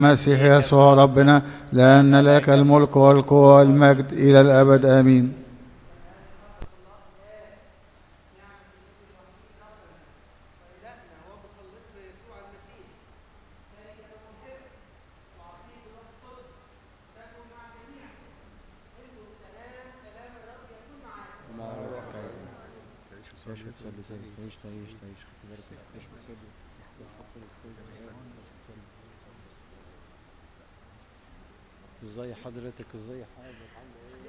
مسيح يسوع ربنا لأن لك الملك والقوة والمجد إلى الأبد آمين ازاي حضرتك ازاي حالك